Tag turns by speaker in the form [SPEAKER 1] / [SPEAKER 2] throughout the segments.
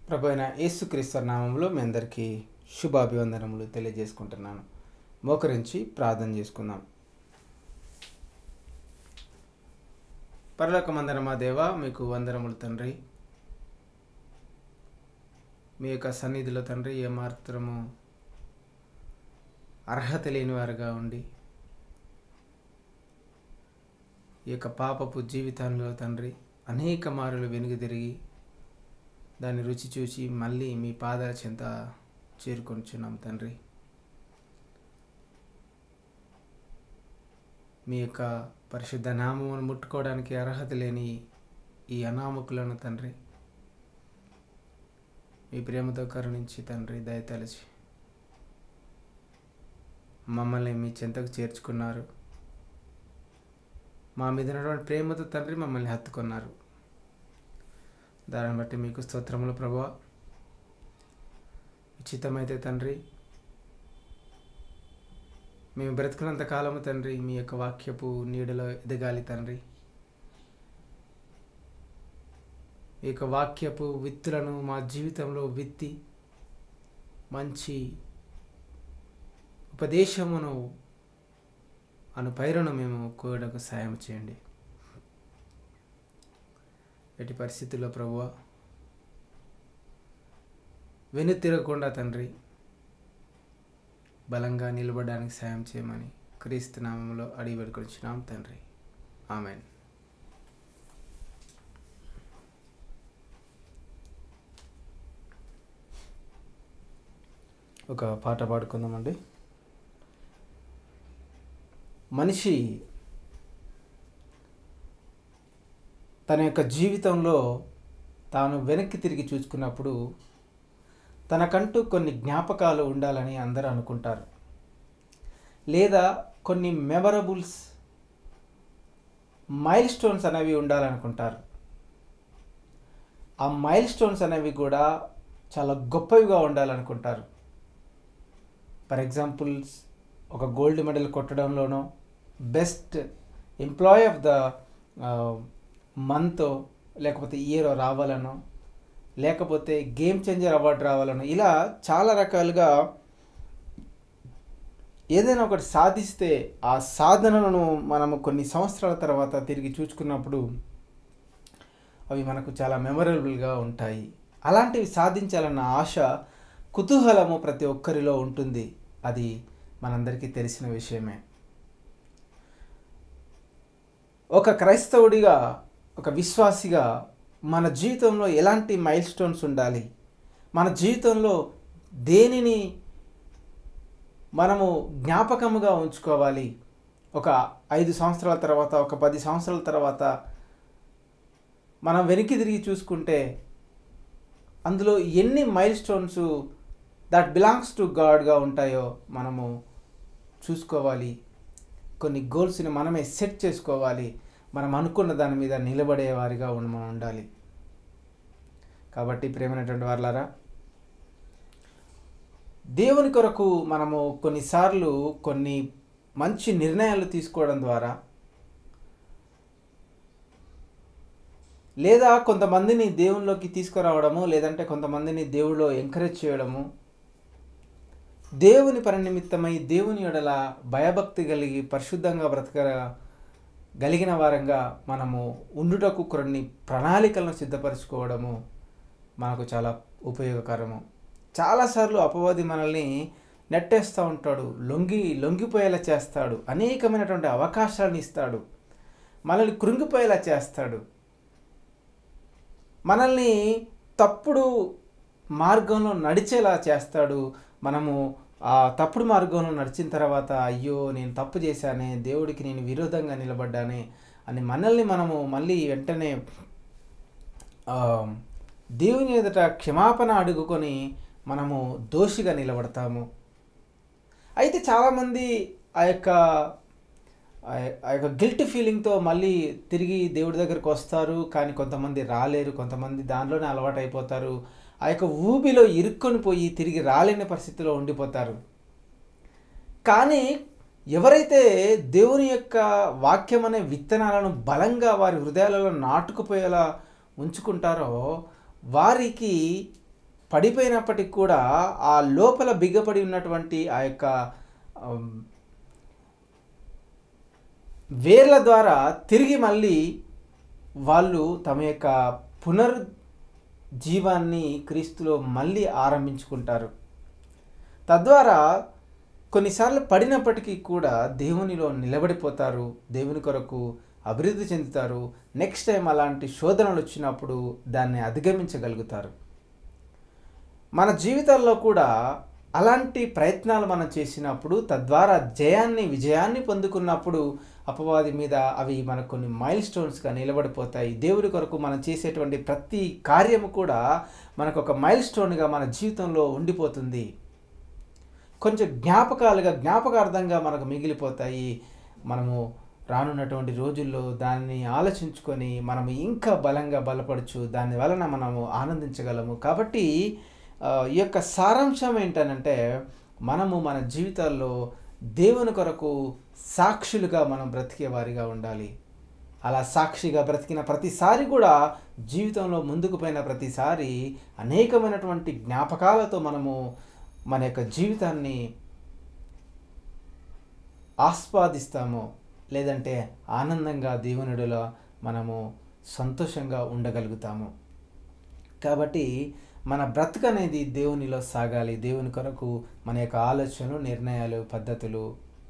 [SPEAKER 1] ప్రభు అయిన యేసుక్రీస్తు నామంలో మీ అందరికీ శుభాభివందనములు తెలియజేసుకుంటున్నాను మోకరించి ప్రార్థన చేసుకుందాం పరలోక మందరమా దేవ మీకు వందనములు తండ్రి మీ యొక్క సన్నిధిలో తండ్రి ఏమాత్రము అర్హత లేని వారుగా ఉండి ఈ యొక్క పాపపు జీవితంలో తండ్రి అనేక మారులు వెనుక తిరిగి దాన్ని రుచి చూసి మళ్ళీ మీ పాదాల చెంత చేరుకొనిచున్నాం తండ్రి మీ యొక్క పరిశుద్ధ నామమును ముట్టుకోవడానికి అర్హత లేని ఈ అనామకులను తండ్రి మీ ప్రేమతో కరుణించి తండ్రి దయతలచి మమ్మల్ని మీ చెంతకు చేర్చుకున్నారు మా మీద ఉన్నటువంటి ప్రేమతో తండ్రి మమ్మల్ని హత్తుకున్నారు దాన్ని బట్టి మీకు స్తోత్రములు ప్రభు ఉచితమైతే తండ్రి మేము బ్రతుకున్నంత కాలము తండ్రి మీ యొక్క వాక్యపు నీడలో ఎదగాలి తండ్రి ఈ యొక్క వాక్యపు విత్తులను మా జీవితంలో విత్తి మంచి ఉపదేశమును అను పైరును మేము కోయడానికి సాయం చేయండి ఎట్టి పరిస్థితుల్లో ప్రభువ వెను తిరగకుండా తండ్రి బలంగా నిలబడడానికి సాయం చేయమని క్రీస్తు నామంలో అడిగి పెట్టుకొచ్చినాం తండ్రి ఆమెన్ ఒక పాట పాడుకుందామండి మనిషి తన యొక్క జీవితంలో తాను వెనక్కి తిరిగి చూసుకున్నప్పుడు తనకంటూ కొన్ని జ్ఞాపకాలు ఉండాలని అందరూ అనుకుంటారు లేదా కొన్ని మెమరబుల్స్ మైల్ స్టోన్స్ అనేవి ఉండాలనుకుంటారు ఆ మైల్ స్టోన్స్ అనేవి కూడా చాలా గొప్పవిగా ఉండాలనుకుంటారు ఫర్ ఎగ్జాంపుల్స్ ఒక గోల్డ్ మెడల్ కొట్టడంలోనో best employee of the month లేకపోతే ఇయర్ రావాలనో లేకపోతే గేమ్ చేంజర్ అవార్డు రావాలనో ఇలా చాలా రకాలుగా ఏదైనా ఒకటి సాధిస్తే ఆ సాధనలను మనము కొన్ని సంవత్సరాల తర్వాత తిరిగి చూసుకున్నప్పుడు అవి మనకు చాలా మెమరబుల్గా ఉంటాయి అలాంటివి సాధించాలన్న ఆశ కుతూహలము ప్రతి ఒక్కరిలో ఉంటుంది అది మనందరికీ తెలిసిన విషయమే ఒక క్రైస్తవుడిగా ఒక విశ్వాసిగా మన జీవితంలో ఎలాంటి మైల్ స్టోన్స్ ఉండాలి మన జీవితంలో దేనిని మనము జ్ఞాపకముగా ఉంచుకోవాలి ఒక ఐదు సంవత్సరాల తర్వాత ఒక పది సంవత్సరాల తర్వాత మనం వెనక్కి తిరిగి చూసుకుంటే అందులో ఎన్ని milestones that belongs to గాడ్గా ఉంటాయో మనము చూసుకోవాలి కొన్ని గోల్స్ని మనమే సెట్ చేసుకోవాలి మనం అనుకున్న దాని మీద నిలబడే వారిగా ఉండి మనం ఉండాలి కాబట్టి ప్రేమైనటువంటి వాళ్ళారా దేవుని కొరకు మనము కొన్నిసార్లు కొన్ని మంచి నిర్ణయాలు తీసుకోవడం ద్వారా లేదా కొంతమందిని దేవునిలోకి తీసుకురావడము లేదంటే కొంతమందిని దేవుడిలో ఎంకరేజ్ చేయడము దేవుని పరినిమిత్తమై దేవుని ఎడల భయభక్తి కలిగి పరిశుద్ధంగా బ్రతక గలిగిన వారంగా మనము ఉండుటకు కొన్ని ప్రణాళికలను సిద్ధపరచుకోవడము మనకు చాలా ఉపయోగకరము చాలాసార్లు అపవాది మనల్ని నెట్టేస్తూ ఉంటాడు లొంగి లొంగిపోయేలా చేస్తాడు అనేకమైనటువంటి అవకాశాలను ఇస్తాడు మనల్ని కృంగిపోయేలా చేస్తాడు మనల్ని తప్పుడు మార్గంలో నడిచేలా చేస్తాడు మనము ఆ తప్పుడు మార్గంలో నడిచిన తర్వాత అయ్యో నేను తప్పు చేశానే దేవుడికి నేను విరోధంగా నిలబడ్డానే అని మనల్ని మనము మళ్ళీ వెంటనే దేవుని ఎదుట క్షమాపణ అడుగుకొని మనము దోషిగా నిలబడతాము అయితే చాలామంది ఆ యొక్క ఆ యొక్క గిల్ట్ ఫీలింగ్తో మళ్ళీ తిరిగి దేవుడి దగ్గరికి వస్తారు కానీ కొంతమంది రాలేరు కొంతమంది దానిలోనే అలవాటు అయిపోతారు ఆ యొక్క ఊబిలో ఇరుక్కొని పోయి తిరిగి రాలేని పరిస్థితిలో ఉండిపోతారు కానీ ఎవరైతే దేవుని యొక్క వాక్యం అనే విత్తనాలను బలంగా వారి హృదయాలలో నాటుకుపోయేలా ఉంచుకుంటారో వారికి పడిపోయినప్పటికి కూడా ఆ లోపల బిగ్గపడి ఉన్నటువంటి ఆ యొక్క ఆమ్, వేర్ల ద్వారా తిరిగి మళ్ళీ వాళ్ళు తమ యొక్క పునర్ జీవాన్ని క్రీస్తులో మళ్ళీ ఆరంభించుకుంటారు తద్వారా కొన్నిసార్లు పడినప్పటికీ కూడా దేవునిలో నిలబడిపోతారు దేవుని కొరకు అభివృద్ధి చెందుతారు నెక్స్ట్ టైం అలాంటి శోధనలు వచ్చినప్పుడు దాన్ని అధిగమించగలుగుతారు మన జీవితాల్లో కూడా అలాంటి ప్రయత్నాలు మనం చేసినప్పుడు తద్వారా జయాన్ని విజయాన్ని పొందుకున్నప్పుడు అపవాది మీద అవి మనకు కొన్ని మైల్ స్టోన్స్గా నిలబడిపోతాయి దేవుడి కొరకు మనం చేసేటువంటి ప్రతి కార్యము కూడా మనకు ఒక మైల్ స్టోన్గా మన జీవితంలో ఉండిపోతుంది కొంచెం జ్ఞాపకాలుగా జ్ఞాపకార్థంగా మనకు మిగిలిపోతాయి మనము రానున్నటువంటి రోజుల్లో దాన్ని ఆలోచించుకొని మనము ఇంకా బలంగా బలపడచ్చు దాని వలన మనము ఆనందించగలము కాబట్టి ఆ, ఈ యొక్క సారాంశం ఏంటనంటే మనము మన జీవితాల్లో దేవుని కొరకు సాక్షులుగా మనం బ్రతికే వారిగా ఉండాలి అలా సాక్షిగా బ్రతికిన ప్రతిసారి కూడా జీవితంలో ముందుకు పోయిన ప్రతిసారి అనేకమైనటువంటి జ్ఞాపకాలతో మనము మన యొక్క జీవితాన్ని ఆస్వాదిస్తాము లేదంటే ఆనందంగా దేవునుడిలో మనము సంతోషంగా ఉండగలుగుతాము కాబట్టి మన బ్రతుకు అనేది దేవునిలో సాగాలి దేవుని కొరకు మన యొక్క ఆలోచనలు నిర్ణయాలు పద్ధతులు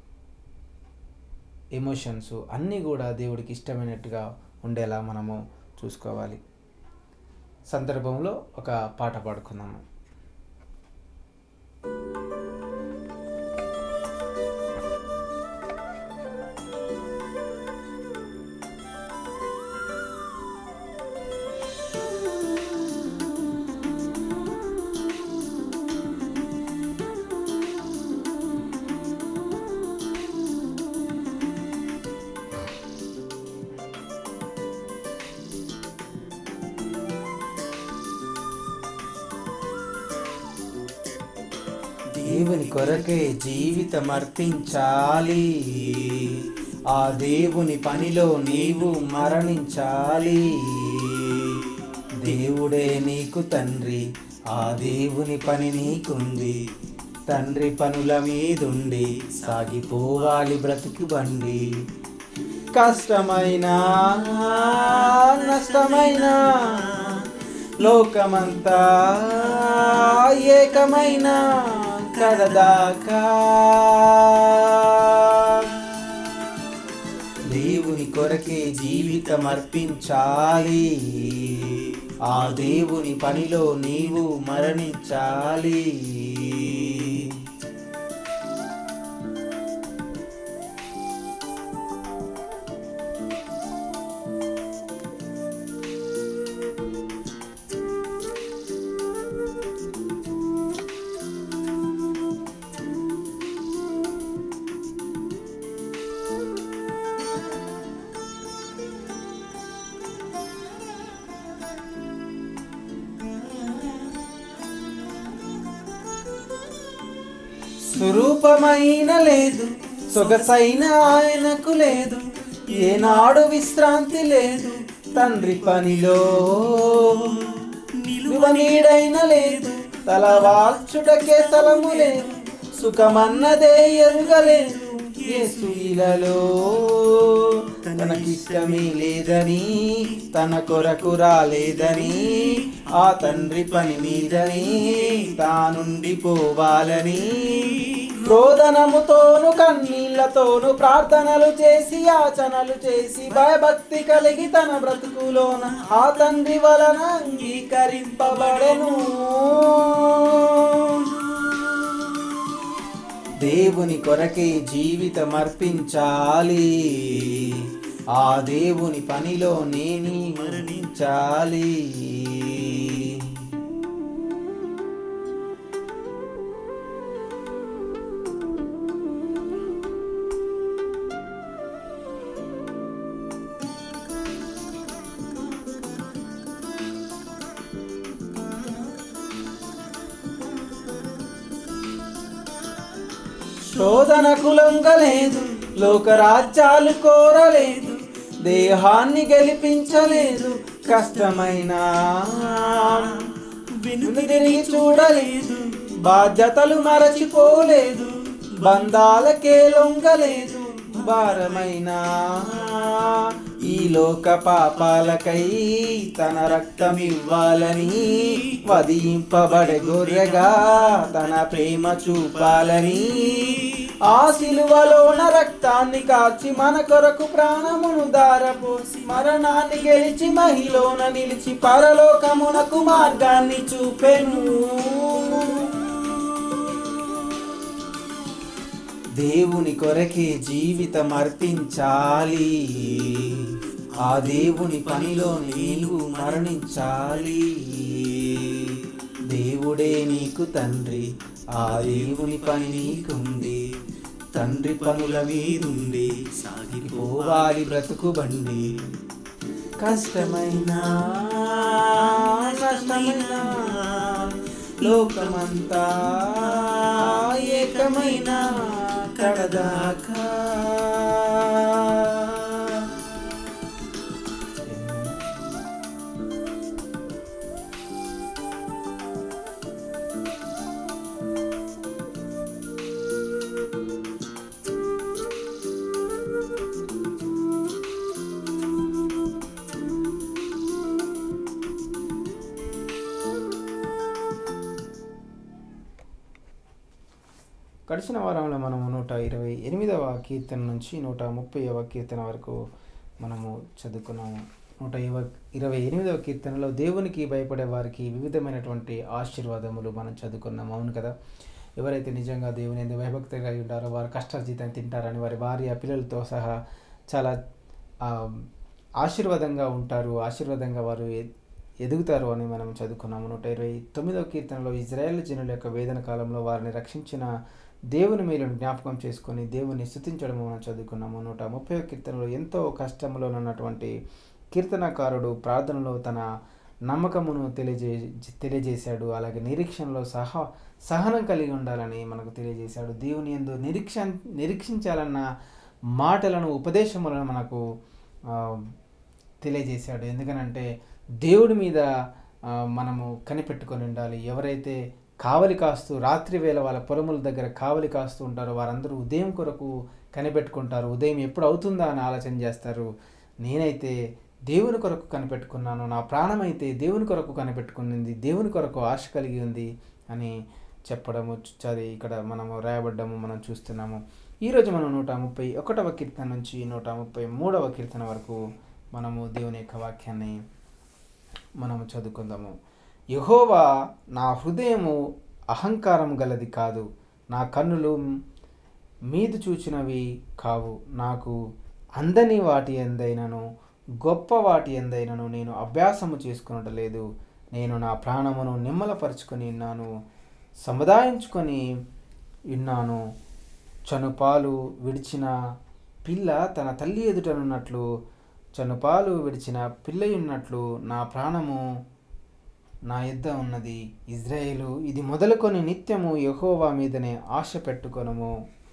[SPEAKER 1] ఎమోషన్స్ అన్నీ కూడా దేవుడికి ఇష్టమైనట్టుగా ఉండేలా మనము చూసుకోవాలి సందర్భంలో ఒక పాట పాడుకుందాము దేవుని కొరకే జీవితం అర్పించాలి ఆ దేవుని పనిలో నీవు మరణించాలి దేవుడే నీకు తండ్రి ఆ దేవుని పని నీకుంది తండ్రి పనుల మీదుండి సాగిపోవాలి బ్రతుకు బండి కష్టమైనా నష్టమైనా లోకమంతా ఏకమైన కడదాకా దేవుని కొరకే జీవితం అర్పించాలి ఆ దేవుని పనిలో నీవు మరణించాలి స్వరూపమైన లేదు సొగసైన ఆయనకు లేదు ఏనాడు విశ్రాంతి లేదు తండ్రి పనిలో నిలువ నీడైన లేదు తల వాల్చుటకే స్థలము లేదు సుఖమన్నదే ఎరుగలేదు యేసు ఇలలో తనకిష్టమే లేదని తన కొరకు రాలేదని ఆ తండ్రి పని మీదని తానుండిపోవాలని రోదనముతోను కన్నీళ్లతోను ప్రార్థనలు చేసి యాచనలు చేసి భయభక్తి కలిగి తన బ్రతుకులోన ఆ తండ్రి వలన అంగీకరింపబడెను దేవుని కొరకే జీవితం అర్పించాలి ఆ దేవుని పనిలో నేను మరణించాలి శోధనకు లొంగలేదు లోకరాజ్యాలు కోరలేదు దేహాన్ని గెలిపించలేదు కష్టమైన వెనుతిరిగి చూడలేదు బాధ్యతలు మరచిపోలేదు బంధాలకే లొంగలేదు భారమైన ఈ లోక పాపాలకై తన రక్తం ఇవ్వాలని వదింపబడే గొర్రెగా తన ప్రేమ చూపాలని ఆ సిలువలోన రక్తాన్ని కాచి మన కొరకు ప్రాణమును దారపోసి మరణాన్ని గెలిచి మహిలోన నిలిచి పరలోకమునకు మార్గాన్ని చూపెను దేవుని కొరకే జీవితం అర్పించాలి ఆ దేవుని పనిలో నీవు మరణించాలి దేవుడే నీకు తండ్రి ఆ దేవుని పని నీకుంది తండ్రి పనుల మీదుండి సాగిపోవాలి బ్రతుకు బండి కష్టమైన కష్టమైన లోకమంతా ఏకమైన కడదాకా గడిచిన వారంలో మనము నూట ఇరవై ఎనిమిదవ కీర్తన నుంచి నూట ముప్పైవ కీర్తన వరకు మనము చదువుకున్నాము నూట ఇవ ఇరవై ఎనిమిదవ కీర్తనలో దేవునికి భయపడే వారికి వివిధమైనటువంటి ఆశీర్వాదములు మనం చదువుకున్నాము అవును కదా ఎవరైతే నిజంగా దేవుని ఎందుకు భయభక్తి కలిగి ఉంటారో వారు కష్టార్జితం తింటారని వారి భార్య పిల్లలతో సహా చాలా ఆ, ఆశీర్వాదంగా ఉంటారు ఆశీర్వాదంగా వారు ఎ- ఎదుగుతారు అని మనం చదువుకున్నాము నూట ఇరవై తొమ్మిదవ కీర్తనలో ఇజ్రాయేల్ జనుల యొక్క వేదన కాలంలో వారిని రక్షించిన దేవుని మేలును జ్ఞాపకం చేసుకొని దేవుని స్థుతించడం మనం చదువుకున్నాము నూట ముప్పై కీర్తనలో ఎంతో కష్టంలో ఉన్నటువంటి కీర్తనకారుడు ప్రార్థనలో తన నమ్మకమును తెలియజే తెలియజేశాడు అలాగే నిరీక్షణలో సహ సహనం కలిగి ఉండాలని మనకు తెలియజేశాడు దేవుని ఎందు నిరీక్ష నిరీక్షించాలన్న మాటలను ఉపదేశములను మనకు ఆ, తెలియజేశాడు ఎందుకనంటే దేవుడి మీద ఆ, మనము కనిపెట్టుకొని ఉండాలి ఎవరైతే కావలి కాస్తూ రాత్రి వేళ వాళ్ళ పొలముల దగ్గర కావలి కాస్తూ ఉంటారో వారందరూ ఉదయం కొరకు కనిపెట్టుకుంటారు ఉదయం ఎప్పుడు అవుతుందా అని ఆలోచన చేస్తారు నేనైతే దేవుని కొరకు కనిపెట్టుకున్నాను నా ప్రాణం అయితే దేవుని కొరకు కనిపెట్టుకునింది దేవుని కొరకు ఆశ కలిగి ఉంది అని చెప్పడము చదివి ఇక్కడ మనము రాయబడ్డము మనం చూస్తున్నాము ఈరోజు మనం నూట ముప్పై ఒకటవ కీర్తన నుంచి నూట ముప్పై మూడవ కీర్తన వరకు మనము దేవుని యొక్క వాక్యాన్ని మనము చదువుకుందాము యహోవా నా హృదయము అహంకారం గలది కాదు నా కన్నులు మీదు చూచినవి కావు నాకు అందని వాటి ఎందైనను గొప్ప వాటి ఎందైనను నేను అభ్యాసము చేసుకునటలేదు నేను నా ప్రాణమును నిమ్మలపరుచుకొని ఉన్నాను సముదాయించుకొని ఉన్నాను చనుపాలు విడిచిన పిల్ల తన తల్లి ఎదుటనున్నట్లు చనుపాలు విడిచిన పిల్ల ఉన్నట్లు నా ప్రాణము నా యుద్ధ ఉన్నది ఇజ్రాయేలు ఇది మొదలుకొని నిత్యము యెహోవా మీదనే ఆశ పెట్టుకొనము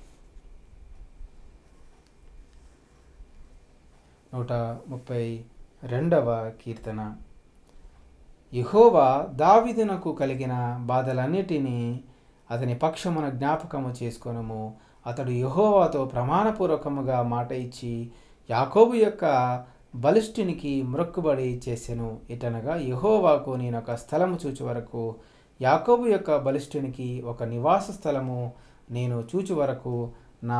[SPEAKER 1] నూట ముప్పై రెండవ కీర్తన యెహోవా దావీదునకు కలిగిన బాధలన్నిటినీ అతని పక్షమున జ్ఞాపకము చేసుకొనము అతడు యెహోవాతో ప్రమాణపూర్వకముగా మాట ఇచ్చి యాకోబు యొక్క బలిష్ఠునికి మ్రొక్కుబడి చేసెను ఇటనగా యెహోవాకు నేను ఒక స్థలము చూచు వరకు యాకోబు యొక్క బలిష్ఠునికి ఒక నివాస స్థలము నేను చూచు వరకు నా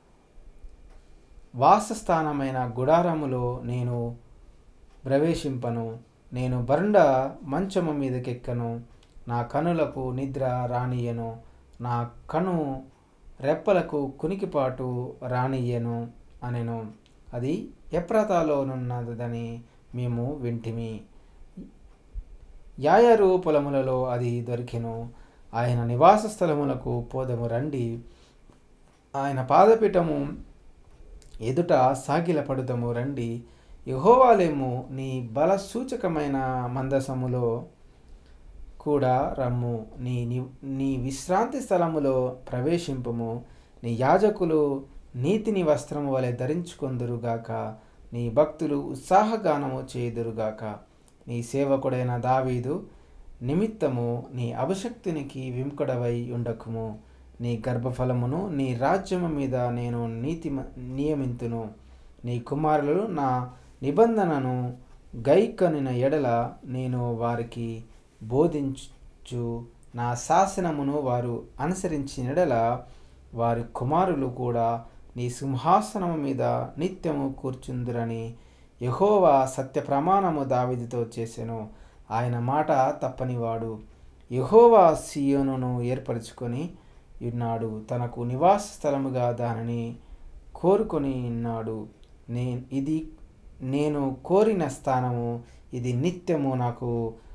[SPEAKER 1] వాసస్థానమైన గుడారములో నేను ప్రవేశింపను నేను బరుండ మంచము మీదకెక్కను నా కనులకు నిద్ర రానియను నా కను రెప్పలకు కునికిపాటు రానియ్యను అనెను అది ఎప్రతాలోనున్నదని మేము వింటిమి యాయరు పొలములలో అది దొరికెను ఆయన నివాస స్థలములకు పోదము రండి ఆయన పాదపీఠము ఎదుట సాగిల పడుదము రండి యహోవాలేము నీ బల సూచకమైన మందసములో కూడా రమ్ము నీ ని- నీ విశ్రాంతి స్థలములో ప్రవేశింపుము నీ యాజకులు నీతిని వస్త్రము వలె ధరించుకొందురుగాక నీ భక్తులు ఉత్సాహగానము చేయుదురుగాక నీ సేవకుడైన దావీదు నిమిత్తము నీ అభిషక్తునికి విముఖడవై ఉండకుము నీ గర్భఫలమును నీ రాజ్యము మీద నేను నీతి నియమింతును నీ కుమారులు నా నిబంధనను గైకనిన ఎడల నేను వారికి బోధించు నా శాసనమును వారు అనుసరించిన ఎడల వారి కుమారులు కూడా నీ సింహాసనము మీద నిత్యము కూర్చుందురని యహోవా సత్య ప్రమాణము దావిదితో చేసెను ఆయన మాట తప్పనివాడు యహోవా సియోనును ఏర్పరచుకొని ఉన్నాడు తనకు నివాస స్థలముగా దానిని కోరుకొని ఉన్నాడు నే ఇది నేను కోరిన స్థానము ఇది నిత్యము నాకు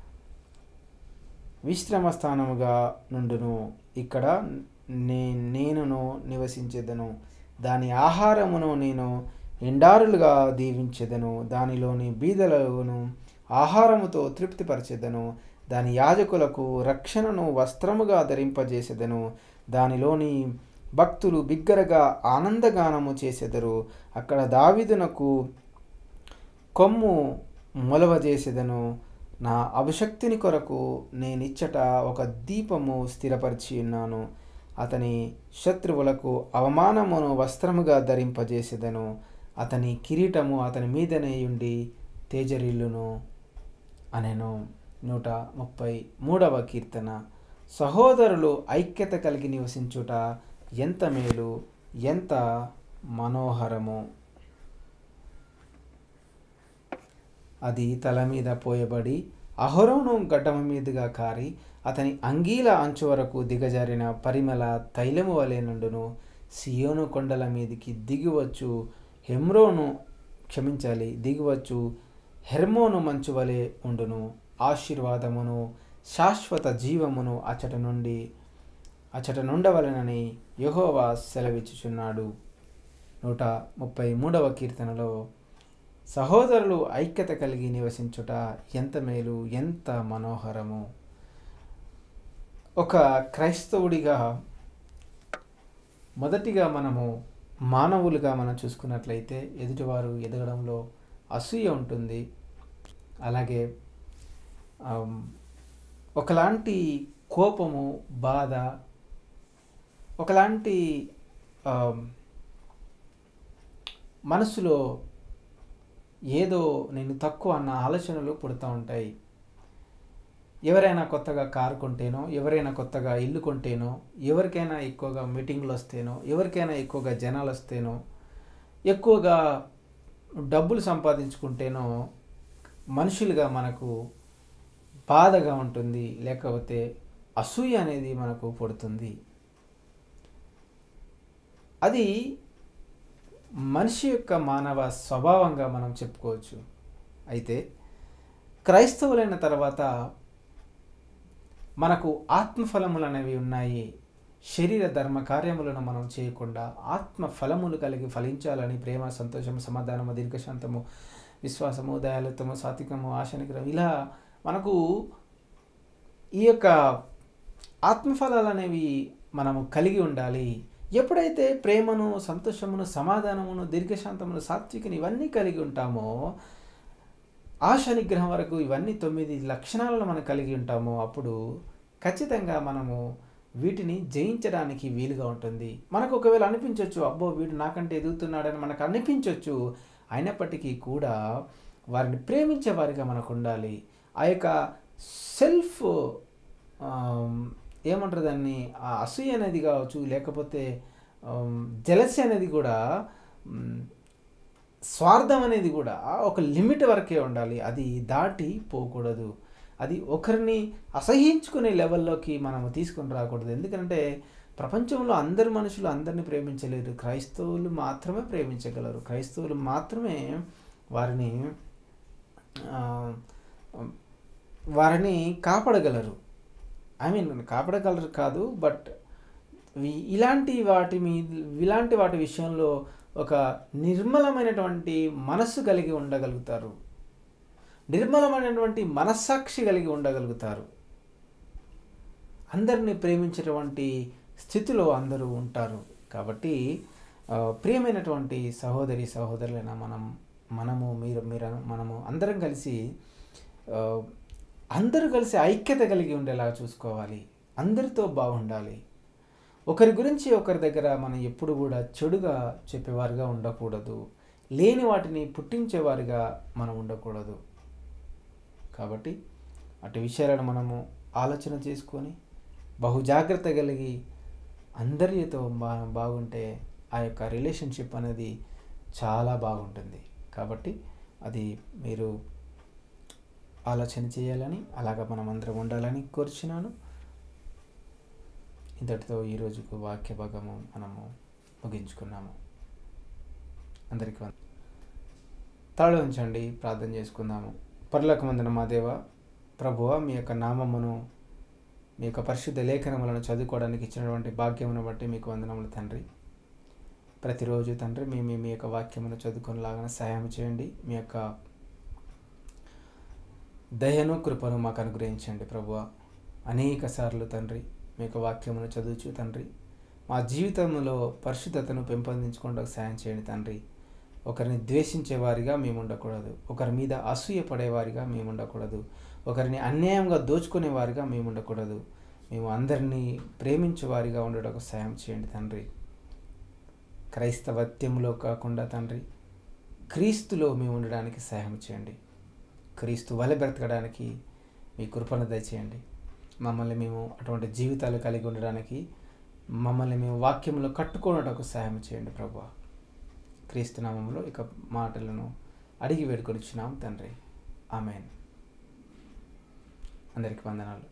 [SPEAKER 1] విశ్రమ స్థానముగా నుండును ఇక్కడ నే నేనును నివసించెదను దాని ఆహారమును నేను ఎండారులుగా దీవించెదను దానిలోని బీదలను ఆహారముతో తృప్తిపరచెదను దాని యాజకులకు రక్షణను వస్త్రముగా ధరింపజేసెదను దానిలోని భక్తులు బిగ్గరగా ఆనందగానము చేసెదరు అక్కడ దావిదునకు కొమ్ము మొలవజేసెదను నా అభిషక్తిని కొరకు నేనిచ్చట ఒక దీపము స్థిరపరిచి ఉన్నాను అతని శత్రువులకు అవమానమును వస్త్రముగా ధరింపజేసెదను అతని కిరీటము అతని మీదనే ఉండి తేజరిల్లును అనెను నూట ముప్పై మూడవ కీర్తన సహోదరులు ఐక్యత కలిగి నివసించుట ఎంత మేలు ఎంత మనోహరము అది తల మీద పోయబడి అహరోను గడ్డమ మీదుగా కారి అతని అంగీల అంచు వరకు దిగజారిన పరిమళ తైలము వలె నుండును సియోను కొండల మీదికి దిగివచ్చు హెమ్రోను క్షమించాలి దిగివచ్చు హెర్మోను మంచు వలె ఉండును ఆశీర్వాదమును శాశ్వత జీవమును అచట నుండి అచట నుండవలనని యహోవా సెలవిచ్చుచున్నాడు నూట ముప్పై మూడవ కీర్తనలో సహోదరులు ఐక్యత కలిగి నివసించుట ఎంత మేలు ఎంత మనోహరము ఒక క్రైస్తవుడిగా మొదటిగా మనము మానవులుగా మనం చూసుకున్నట్లయితే ఎదుటివారు ఎదగడంలో అసూయ ఉంటుంది అలాగే ఒకలాంటి కోపము బాధ ఒకలాంటి మనసులో ఏదో నేను తక్కువ అన్న ఆలోచనలు పుడుతూ ఉంటాయి ఎవరైనా కొత్తగా కారు కొంటేనో ఎవరైనా కొత్తగా ఇల్లు కొంటేనో ఎవరికైనా ఎక్కువగా మీటింగ్లు వస్తేనో ఎవరికైనా ఎక్కువగా జనాలు వస్తేనో ఎక్కువగా డబ్బులు సంపాదించుకుంటేనో మనుషులుగా మనకు బాధగా ఉంటుంది లేకపోతే అసూయ అనేది మనకు పుడుతుంది అది మనిషి యొక్క మానవ స్వభావంగా మనం చెప్పుకోవచ్చు అయితే క్రైస్తవులైన తర్వాత మనకు ఆత్మఫలములు అనేవి ఉన్నాయి శరీర ధర్మ కార్యములను మనం చేయకుండా ఆత్మ ఫలములు కలిగి ఫలించాలని ప్రేమ సంతోషము సమాధానము దీర్ఘశాంతము విశ్వాసము దయాలుత్వము సాత్వికము ఆశనిగ్రహం ఇలా మనకు ఈ యొక్క ఆత్మఫలాలు అనేవి మనము కలిగి ఉండాలి ఎప్పుడైతే ప్రేమను సంతోషమును సమాధానమును దీర్ఘశాంతమును సాత్వికను ఇవన్నీ కలిగి ఉంటామో ఆశ నిగ్రహం వరకు ఇవన్నీ తొమ్మిది లక్షణాలను మనం కలిగి ఉంటామో అప్పుడు ఖచ్చితంగా మనము వీటిని జయించడానికి వీలుగా ఉంటుంది మనకు ఒకవేళ అనిపించవచ్చు అబ్బో వీడు నాకంటే ఎదుగుతున్నాడని మనకు అనిపించవచ్చు అయినప్పటికీ కూడా వారిని ప్రేమించే వారిగా మనకు ఉండాలి ఆ యొక్క సెల్ఫ్ ఏమంటారు దాన్ని ఆ అసూయ అనేది కావచ్చు లేకపోతే జలసి అనేది కూడా స్వార్థం అనేది కూడా ఒక లిమిట్ వరకే ఉండాలి అది దాటి పోకూడదు అది ఒకరిని అసహించుకునే లెవెల్లోకి మనం తీసుకొని రాకూడదు ఎందుకంటే ప్రపంచంలో అందరు మనుషులు అందరిని ప్రేమించలేరు క్రైస్తవులు మాత్రమే ప్రేమించగలరు క్రైస్తవులు మాత్రమే వారిని వారిని కాపాడగలరు ఐ మీన్ కాపాడగలరు కాదు బట్ ఇలాంటి వాటి మీ ఇలాంటి వాటి విషయంలో ఒక నిర్మలమైనటువంటి మనస్సు కలిగి ఉండగలుగుతారు నిర్మలమైనటువంటి మనస్సాక్షి కలిగి ఉండగలుగుతారు అందరిని ప్రేమించేటువంటి స్థితిలో అందరూ ఉంటారు కాబట్టి ప్రియమైనటువంటి సహోదరి సహోదరులైన మనం మనము మీరు మీరు మనము అందరం కలిసి అందరూ కలిసి ఐక్యత కలిగి ఉండేలా చూసుకోవాలి అందరితో బాగుండాలి ఒకరి గురించి ఒకరి దగ్గర మనం ఎప్పుడు కూడా చెడుగా చెప్పేవారుగా ఉండకూడదు లేని వాటిని పుట్టించేవారుగా మనం ఉండకూడదు కాబట్టి అటు విషయాలను మనము ఆలోచన చేసుకొని బహు జాగ్రత్త కలిగి అందరితో బా బాగుంటే ఆ యొక్క రిలేషన్షిప్ అనేది చాలా బాగుంటుంది కాబట్టి అది మీరు ఆలోచన చేయాలని అలాగ మనం అందరం ఉండాలని కోరుచున్నాను ఇంతటితో ఈ రోజుకు వాక్య భాగము మనము ముగించుకున్నాము అందరికీ వంద తాళ ఉంచండి ప్రార్థన చేసుకుందాము పరులకు వందన మా దేవ ప్రభువ మీ యొక్క నామమును మీ యొక్క పరిశుద్ధ లేఖనములను చదువుకోవడానికి ఇచ్చినటువంటి భాగ్యమును బట్టి మీకు వందనములు తండ్రి ప్రతిరోజు తండ్రి మేము మీ యొక్క వాక్యమును చదువుకునేలాగా సహాయం చేయండి మీ యొక్క దయను కృపను మాకు అనుగ్రహించండి ప్రభువ అనేక సార్లు తండ్రి మీ యొక్క వాక్యమును చదువుచు తండ్రి మా జీవితంలో పరిశుద్ధతను పెంపొందించుకోవడానికి సాయం చేయండి తండ్రి ఒకరిని ద్వేషించేవారిగా మేము ఉండకూడదు ఒకరి మీద అసూయ పడేవారిగా మేము ఉండకూడదు ఒకరిని అన్యాయంగా దోచుకునేవారిగా మేము ఉండకూడదు మేము అందరినీ ప్రేమించేవారిగా ఉండటకు సాయం చేయండి తండ్రి క్రైస్తవత్యంలో కాకుండా తండ్రి క్రీస్తులో మేము ఉండడానికి సహాయం చేయండి క్రీస్తు వల బ్రతకడానికి మీ కృపను దయచేయండి మమ్మల్ని మేము అటువంటి జీవితాలు కలిగి ఉండడానికి మమ్మల్ని మేము వాక్యంలో కట్టుకోవడానికి సహాయం చేయండి ప్రభు క్రీస్తు నామంలో ఇక మాటలను అడిగి వేడుకొనిచ్చినాం తండ్రి ఆమెన్ అందరికి వందనాలు